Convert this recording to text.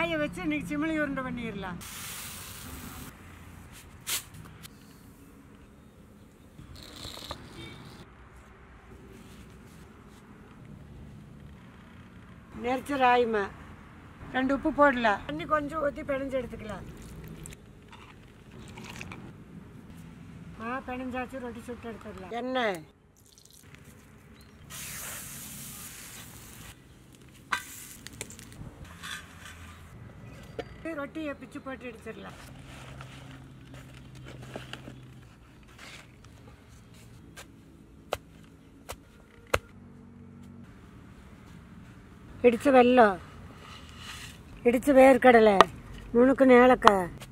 காய வச்சு இன்னைக்கு சிமிளி உருண்டை பண்ணிடலாம் நெரிச்ச ராயுமா ரெண்டு உப்பு போடலாம் தண்ணி கொஞ்சம் ஊற்றி பிணைஞ்சு எடுத்துக்கலாம் ஆ பிணைஞ்சாச்சு ரொட்டி சுட்டு எடுத்துடலாம் எண்ணெய் ரொட்டியை பிச்சு போட்டு எடுத்துடலாம் இடிச்ச வெல்லம் இடிச்ச வேர்க்கடலை நுணுக்கு ஏலக்காய்